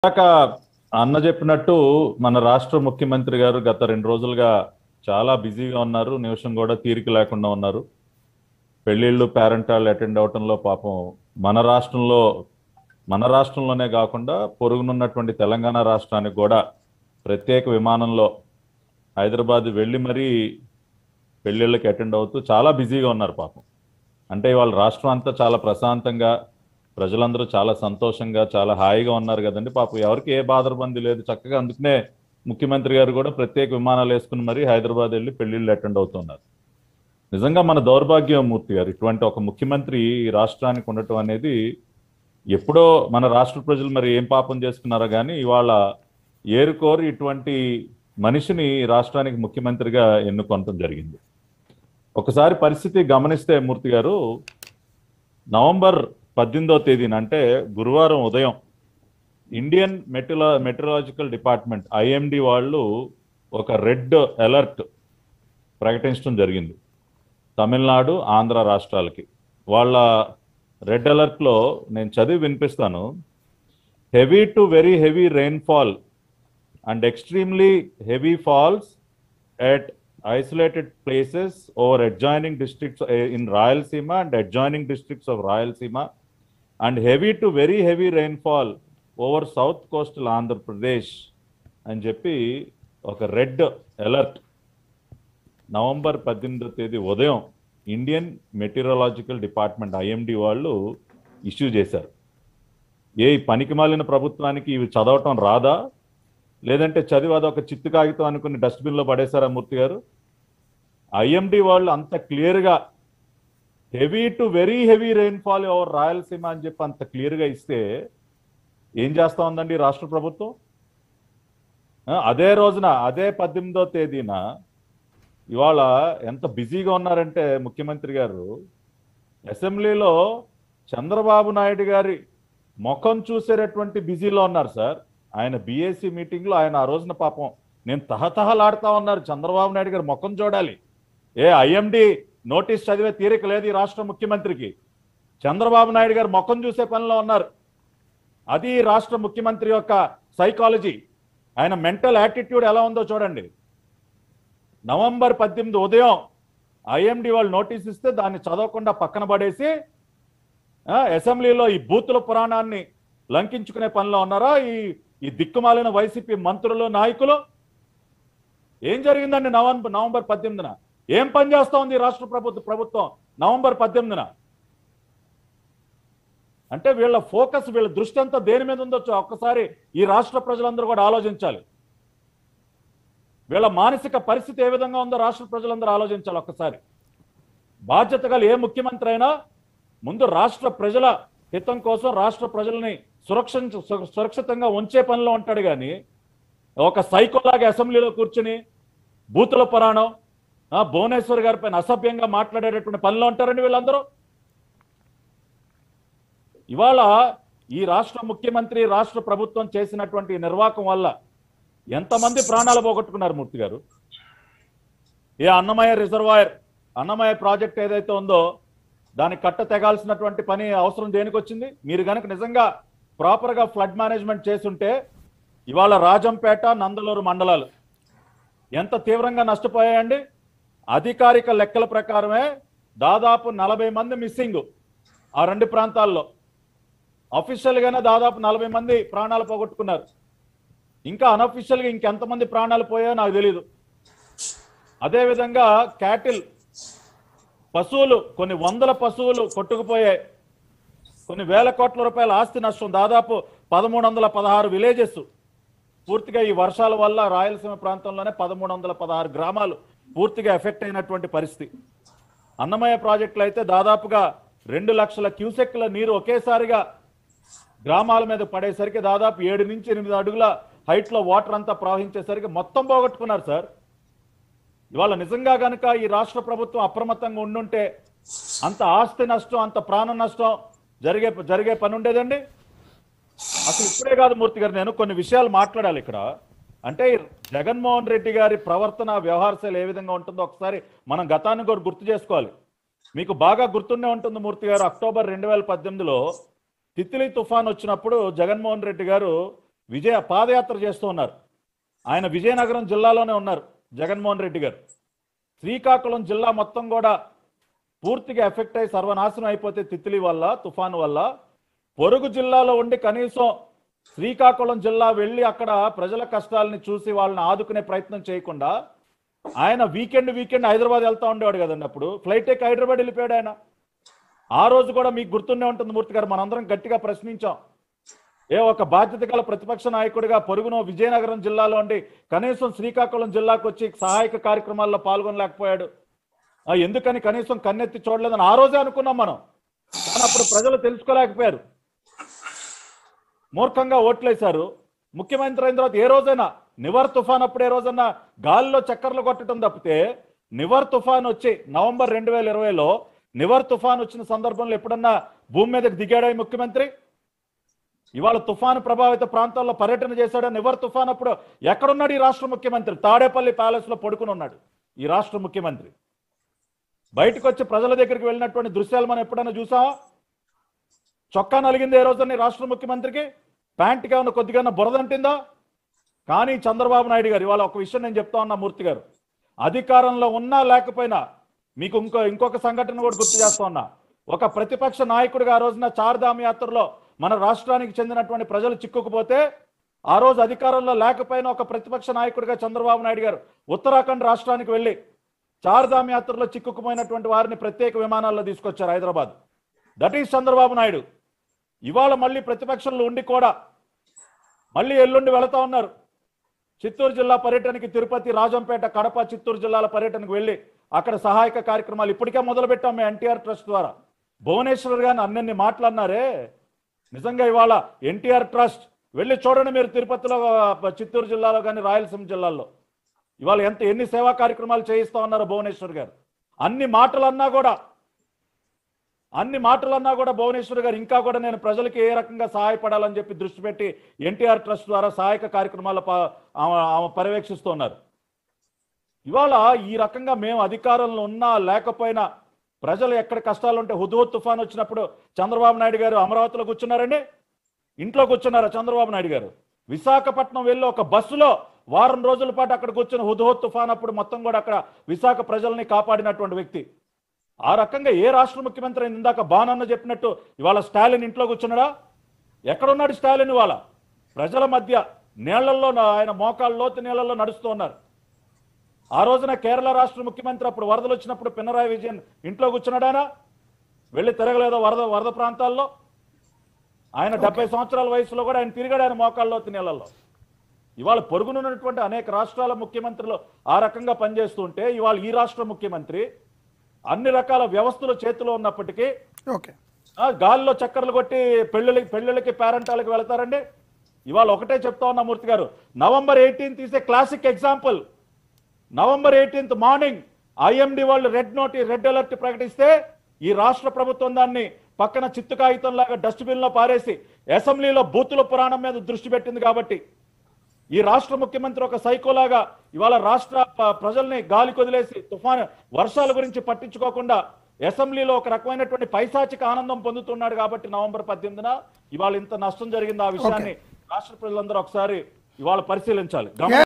ఇందాక అన్న చెప్పినట్టు మన రాష్ట్ర ముఖ్యమంత్రి గారు గత రెండు రోజులుగా చాలా బిజీగా ఉన్నారు నిమిషం కూడా తీరిక లేకుండా ఉన్నారు పెళ్ళిళ్ళు పేరెంటాలు అటెండ్ అవటంలో పాపం మన రాష్ట్రంలో మన రాష్ట్రంలోనే కాకుండా పొరుగునున్నటువంటి తెలంగాణ రాష్ట్రానికి కూడా ప్రత్యేక విమానంలో హైదరాబాద్ వెళ్ళి మరీ పెళ్ళిళ్ళకి అటెండ్ అవుతూ చాలా బిజీగా ఉన్నారు పాపం అంటే ఇవాళ రాష్ట్రం అంతా చాలా ప్రశాంతంగా ప్రజలందరూ చాలా సంతోషంగా చాలా హాయిగా ఉన్నారు కదండి పాపం ఎవరికి ఏ బాధరబంది లేదు చక్కగా అందుకనే ముఖ్యమంత్రి గారు కూడా ప్రత్యేక విమానాలు వేసుకుని మరీ హైదరాబాద్ వెళ్ళి పెళ్లిళ్ళు అటెండ్ అవుతున్నారు నిజంగా మన దౌర్భాగ్యం మూర్తి గారు ఇటువంటి ఒక ముఖ్యమంత్రి ఈ రాష్ట్రానికి ఉండటం అనేది ఎప్పుడో మన రాష్ట్ర ప్రజలు మరి ఏం పాపం చేసుకున్నారో కానీ ఇవాళ ఏరుకోరి ఇటువంటి మనిషిని ఈ రాష్ట్రానికి ముఖ్యమంత్రిగా ఎన్నుకోవటం జరిగింది ఒకసారి పరిస్థితి గమనిస్తే మూర్తి గారు నవంబర్ పద్దెనిమిదవ తేదీన అంటే గురువారం ఉదయం ఇండియన్ మెట్రలా మెట్రలాజికల్ డిపార్ట్మెంట్ ఐఎండి వాళ్ళు ఒక రెడ్ అలర్ట్ ప్రకటించడం జరిగింది తమిళనాడు ఆంధ్ర రాష్ట్రాలకి వాళ్ళ రెడ్ అలర్ట్లో నేను చదివి వినిపిస్తాను heavy to very heavy rainfall and extremely heavy falls at isolated places over adjoining districts uh, in Rayalaseema and adjoining districts of Rayalaseema and heavy to very heavy rainfall over south coastal Andhra Pradesh అని చెప్పి ఒక red alert November పద్దెనిమిదో తేదీ ఉదయం Indian meteorological department IMD వాళ్ళు issue చేశారు ఏ ఈ పనికిమాలిన ప్రభుత్వానికి ఇవి చదవటం రాదా లేదంటే చదివి అదొక చిత్తు కాగితం అనుకుని డస్ట్బిన్లో పడేశారా మూర్తి గారు ఐఎండి వాళ్ళు అంత క్లియర్గా heavy to very heavy rainfall over Rayalaseema అని చెప్పి అంత క్లియర్గా ఇస్తే ఏం చేస్తా ఉందండి ఈ రాష్ట్ర ప్రభుత్వం ఆ, అదే రోజున అదే పద్దెనిమిదో తేదీన ఇవాళ ఎంత బిజీగా ఉన్నారంటే ముఖ్యమంత్రి గారు అసెంబ్లీలో చంద్రబాబు నాయుడు గారి ముఖం చూసేటటువంటి బిజీలో ఉన్నారు సార్ ఆయన బీఏసీ మీటింగ్లో ఆయన ఆ రోజున పాపం నేను తహతహలాడుతా ఉన్నారు చంద్రబాబు నాయుడు గారు ముఖం చూడాలి ఏ ఐఎండి నోటీస్ చదివే తీరిక లేదు ఈ రాష్ట్ర ముఖ్యమంత్రికి చంద్రబాబు నాయుడు గారు ముఖం చూసే పనిలో ఉన్నారు అది ఈ రాష్ట్ర ముఖ్యమంత్రి యొక్క సైకాలజీ ఆయన మెంటల్ యాటిట్యూడ్ ఎలా ఉందో చూడండి నవంబర్ పద్దెనిమిది ఉదయం ఐఎండి వాళ్ళు నోటీస్ ఇస్తే దాన్ని చదవకుండా పక్కన పడేసి ఆ, అసెంబ్లీలో ఈ బూతుల పురాణాన్ని లంకించుకునే పనిలో ఉన్నారా ఈ ఈ దిక్కుమాలిన వైసీపీ మంత్రులు నాయకులు ఏం జరిగిందండి నవంబర్ నవంబర్ పద్దెనిమిదిన ఏం పని చేస్తా ఉంది ఈ రాష్ట్ర ప్రభుత్వ ప్రభుత్వం నవంబర్ పద్దెనిమిదిన అంటే వీళ్ళ ఫోకస్ వీళ్ళ దృష్టి అంతా దేని మీద ఉందో చూ- ఒక్కసారి ఈ రాష్ట్ర ప్రజలందరూ కూడా ఆలోచించాలి వీళ్ళ మానసిక పరిస్థితి ఏ విధంగా ఉందో రాష్ట్ర ప్రజలందరూ ఆలోచించాలి ఒక్కసారి బాధ్యత గల ఏ ముఖ్యమంత్రి అయినా ముందు రాష్ట్ర ప్రజల హితం కోసం రాష్ట్ర ప్రజల్ని సురక్ష సు- సురక్షితంగా ఉంచే పనిలో ఉంటాడు కానీ ఒక సైకోలాగా అసెంబ్లీలో కూర్చుని బూతుల పురాణం ఆ, భువనేశ్వర్ గారి పైన అసభ్యంగా మాట్లాడేటటువంటి పనిలో ఉంటారండి వీళ్ళందరూ ఇవాళ ఈ రాష్ట్ర ముఖ్యమంత్రి రాష్ట్ర ప్రభుత్వం చేసినటువంటి నిర్వాహకం వల్ల ఎంతమంది ప్రాణాలు పోగొట్టుకున్నారు మూర్తి గారు ఏ అన్నమయ్య రిజర్వాయర్ అన్నమయ్య ప్రాజెక్ట్ ఏదైతే ఉందో దానికి కట్ట తెగాల్సినటువంటి పని అవసరం దేనికి వచ్చింది మీరు కనుక నిజంగా ప్రాపర్గా ఫ్లడ్ మేనేజ్మెంట్ చేసుంటే ఇవాళ రాజంపేట నందలూరు మండలాలు ఎంత తీవ్రంగా నష్టపోయాయండి అధికారిక లెక్కల ప్రకారమే దాదాపు నలభై మంది మిస్సింగ్ ఆ రెండు ప్రాంతాల్లో అఫీషియల్గానే దాదాపు నలభై మంది ప్రాణాలు పోగొట్టుకున్నారు ఇంకా అనఫీషియల్గా ఇంకెంతమంది ప్రాణాలు పోయాయో నాకు తెలియదు అదేవిధంగా క్యాటిల్ పశువులు కొన్ని వందల పశువులు కొట్టుకుపోయాయి కొన్ని వేల కోట్ల రూపాయల ఆస్తి నష్టం దాదాపు పదమూడు వందల పదహారు విలేజెస్ పూర్తిగా ఈ వర్షాల వల్ల రాయలసీమ ప్రాంతంలోనే పదమూడు వందల పదహారు గ్రామాలు పూర్తిగా ఎఫెక్ట్ అయినటువంటి పరిస్థితి అన్నమయ్య ప్రాజెక్టులు అయితే దాదాపుగా రెండు లక్షల క్యూసెక్ల నీరు ఒకేసారిగా గ్రామాల మీద పడేసరికి దాదాపు ఏడు నుంచి ఎనిమిది అడుగుల హైట్లో వాటర్ అంతా ప్రవహించేసరికి మొత్తం పోగొట్టుకున్నారు సార్ ఇవాళ నిజంగా గనుక ఈ రాష్ట్ర ప్రభుత్వం అప్రమత్తంగా ఉండుంటే అంత ఆస్తి నష్టం అంత ప్రాణ నష్టం జరిగే జరిగే పని ఉండేదండి అసలు ఇప్పుడే కాదు మూర్తి గారు నేను కొన్ని విషయాలు మాట్లాడాలి ఇక్కడ అంటే జగన్మోహన్ రెడ్డి గారి ప్రవర్తన వ్యవహార శైలి ఏ విధంగా ఉంటుందో ఒకసారి మనం గతాన్ని కూడా గుర్తు చేసుకోవాలి మీకు బాగా గుర్తుండే ఉంటుంది మూర్తి గారు అక్టోబర్ రెండు వేల పద్దెనిమిదిలో తిత్లీ తుఫాన్ వచ్చినప్పుడు జగన్మోహన్ రెడ్డి గారు విజయ పాదయాత్ర చేస్తూ ఉన్నారు ఆయన విజయనగరం జిల్లాలోనే ఉన్నారు జగన్మోహన్ రెడ్డి గారు శ్రీకాకుళం జిల్లా మొత్తం కూడా పూర్తిగా ఎఫెక్ట్ అయి సర్వనాశనం అయిపోతే తిత్లీ వల్ల తుఫాను వల్ల పొరుగు జిల్లాలో ఉండి కనీసం శ్రీకాకుళం జిల్లా వెళ్ళి అక్కడ ప్రజల కష్టాలని చూసి వాళ్ళని ఆదుకునే ప్రయత్నం చేయకుండా ఆయన వీకెండ్ వీకెండ్ హైదరాబాద్ వెళ్తా ఉండేవాడు కదండి అప్పుడు ఫ్లైట్ ఎక్కి హైదరాబాద్ వెళ్ళిపోయాడు ఆయన ఆ రోజు కూడా మీకు గుర్తుండే ఉంటుంది మూర్తి గారు మనందరం గట్టిగా ప్రశ్నించాం ఏ ఒక బాధ్యత గల ప్రతిపక్ష నాయకుడిగా పొరుగున విజయనగరం జిల్లాలో ఉండి కనీసం శ్రీకాకుళం జిల్లాకు వచ్చి సహాయక కార్యక్రమాల్లో పాల్గొనలేకపోయాడు ఆ, ఎందుకని కనీసం కన్నెత్తి చూడలేదని ఆ రోజే అనుకున్నాం మనం కానీ అప్పుడు ప్రజలు తెలుసుకోలేకపోయారు మూర్ఖంగా ఓట్లేశారు ముఖ్యమంత్రి అయిన తర్వాత ఏ రోజైనా నివర్ తుఫాన్ అప్పుడు ఏ రోజన్నా గాలిలో చక్కర్లు కొట్టడం తప్పితే నివర్ తుఫాన్ వచ్చి నవంబర్ రెండు వేల ఇరవైలో నివర్ తుఫాన్ వచ్చిన సందర్భంలో ఎప్పుడన్నా భూమి మీదకి దిగాడా ఈ ముఖ్యమంత్రి ఇవాళ తుఫాను ప్రభావిత ప్రాంతాల్లో పర్యటన చేశాడు నివర్ తుఫాన్ అప్పుడు ఎక్కడున్నాడు ఈ రాష్ట్ర ముఖ్యమంత్రి తాడేపల్లి ప్యాలెస్ లో పడుకుని ఉన్నాడు ఈ రాష్ట్ర ముఖ్యమంత్రి బయటకు వచ్చి ప్రజల దగ్గరికి వెళ్ళినటువంటి దృశ్యాలు మనం ఎప్పుడైనా చూసామా చొక్కా నలిగింది ఏ రోజున ఈ రాష్ట్ర ముఖ్యమంత్రికి ప్యాంట్కి ఏమైనా కొద్దిగా బురద అంటిందా కానీ చంద్రబాబు నాయుడు గారు ఇవాళ ఒక విషయం నేను చెప్తా ఉన్నా మూర్తి గారు అధికారంలో ఉన్నా లేకపోయినా మీకు ఇంకో ఇంకొక సంఘటన కూడా గుర్తు చేస్తా ఉన్నా ఒక ప్రతిపక్ష నాయకుడిగా ఆ రోజున చార్ధామ్ యాత్రలో మన రాష్ట్రానికి చెందినటువంటి ప్రజలు చిక్కుకుపోతే ఆ రోజు అధికారంలో లేకపోయినా ఒక ప్రతిపక్ష నాయకుడిగా చంద్రబాబు నాయుడు గారు ఉత్తరాఖండ్ రాష్ట్రానికి వెళ్ళి చార్ధామ్ యాత్రలో చిక్కుకుపోయినటువంటి వారిని ప్రత్యేక విమానాల్లో తీసుకొచ్చారు హైదరాబాద్ దట్ ఈస్ చంద్రబాబు నాయుడు ఇవాళ మళ్ళీ ప్రతిపక్షంలో ఉండి కూడా మళ్ళీ ఎల్లుండి వెళతా ఉన్నారు చిత్తూరు జిల్లా పర్యటనకి తిరుపతి రాజంపేట కడప చిత్తూరు జిల్లాల పర్యటనకు వెళ్ళి అక్కడ సహాయక కార్యక్రమాలు ఇప్పటికే మొదలు పెట్టాం మేము ఎన్టీఆర్ ట్రస్ట్ ద్వారా భువనేశ్వర్ గారిని అన్నన్ని మాట్లాడినారే నిజంగా ఇవాళ ఎన్టీఆర్ ట్రస్ట్ వెళ్ళి చూడండి మీరు తిరుపతిలో ఆ, చిత్తూరు జిల్లాలో కానీ రాయలసీమ జిల్లాల్లో ఇవాళ ఎంత ఎన్ని సేవా కార్యక్రమాలు చేయిస్తా ఉన్నారు భువనేశ్వర్ గారు అన్ని మాటలు అన్నా కూడా అన్ని మాటలన్నా కూడా భువనేశ్వర్ గారు ఇంకా కూడా నేను ప్రజలకి ఏ రకంగా సహాయపడాలని చెప్పి దృష్టి పెట్టి ఎన్టీఆర్ ట్రస్ట్ ద్వారా సహాయక కార్యక్రమాలు ప- ఆమె ఆమె పర్యవేక్షిస్తున్నారు ఇవాళ ఈ రకంగా మేము అధికారంలో ఉన్నా లేకపోయినా ప్రజలు ఎక్కడ కష్టాలు ఉంటే హుదూద్ తుఫాన్ వచ్చినప్పుడు చంద్రబాబు నాయుడు గారు అమరావతిలో కూర్చున్నారండి ఇంట్లో కూర్చున్నారా చంద్రబాబు నాయుడు గారు విశాఖపట్నం వెళ్ళి ఒక బస్సులో వారం రోజుల పాటు అక్కడ కూర్చుని హుదూద్ తుఫాన్ అప్పుడు మొత్తం కూడా అక్కడ విశాఖ ప్రజల్ని కాపాడినటువంటి వ్యక్తి ఆ రకంగా ఏ రాష్ట్ర ముఖ్యమంత్రి అయినా ఇందాక బానన్న చెప్పినట్టు ఇవాళ స్టాలిన్ ఇంట్లో కూర్చున్నాడా ఎక్కడున్నాడు స్టాలిన్ ఇవాళ ప్రజల మధ్య నీళ్లలో ఆయన మోకాళ్ళ లోతు నీళ్లలో నడుస్తూ ఉన్నారు ఆ రోజున కేరళ రాష్ట్ర ముఖ్యమంత్రి అప్పుడు వరదలు వచ్చినప్పుడు పినరాయి విజయన్ ఇంట్లో కూర్చున్నాడానా వెళ్ళి తిరగలేదో వరద వరద ప్రాంతాల్లో ఆయన డెబ్బై సంవత్సరాల వయసులో కూడా ఆయన తిరిగాడు ఆయన మోకాళ్ళ లోతు నీళ్లలో ఇవాళ పొరుగునున్నటువంటి అనేక రాష్ట్రాల ముఖ్యమంత్రులు ఆ రకంగా పనిచేస్తుంటే ఇవాళ ఈ రాష్ట్ర ముఖ్యమంత్రి అన్ని రకాల వ్యవస్థలు చేతిలో ఉన్నప్పటికీ ఓకే ఆ, గాల్లో చక్కర్లు కొట్టి పెళ్ళిళ్ళకి పెళ్ళిళ్ళకి పేరెంటాలకు వెళతారండి ఇవాళ ఒకటే చెప్తా ఉన్నా మూర్తి గారు November eighteenth is a classic example November eighteenth morning IMD వాళ్ళు రెడ్ నోటి రెడ్ అలర్ట్ ప్రకటిస్తే ఈ రాష్ట్ర ప్రభుత్వం దాన్ని పక్కన చిత్తు కాగితం లాగా డస్ట్బిన్ లో పారేసి అసెంబ్లీలో బూతుల పురాణం మీద దృష్టి పెట్టింది కాబట్టి ఈ రాష్ట్ర ముఖ్యమంత్రి ఒక సైకోలాగా ఇవాళ రాష్ట్ర ప- ప్రజల్ని గాలి కొదిలేసి తుఫాను వర్షాల గురించి పట్టించుకోకుండా అసెంబ్లీలో ఒక రకమైనటువంటి పైశాచిక ఆనందం పొందుతున్నాడు కాబట్టి నవంబర్ పద్దెనిమిదిన ఇవాళ ఇంత నష్టం జరిగింది ఆ విషయాన్ని రాష్ట్ర ప్రజలందరూ ఒకసారి ఇవాళ పరిశీలించాలి గమనించాలి.